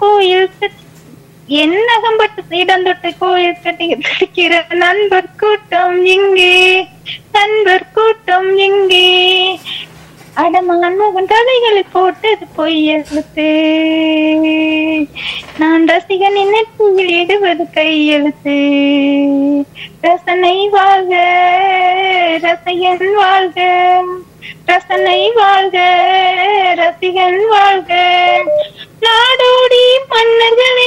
கோயில் கட்- என் அகம்பட்டு இடந்தொட்டு கோயில் கட்டி இருக்கிற நண்பர் கூட்டம் எங்கே நண்பர் கூட்டம் எங்கே அடமான் மகன் கதைகளை போட்டது பொய் எழுத்து நான் ரசிகனின் நெற்றியில் இடுவது கையெழுத்து ரசனை வாழ்க ரசிகன் வாழ்க ரசனை வாழ்க ரசிகன் வாழ்க நாடோடி மன்னர்களே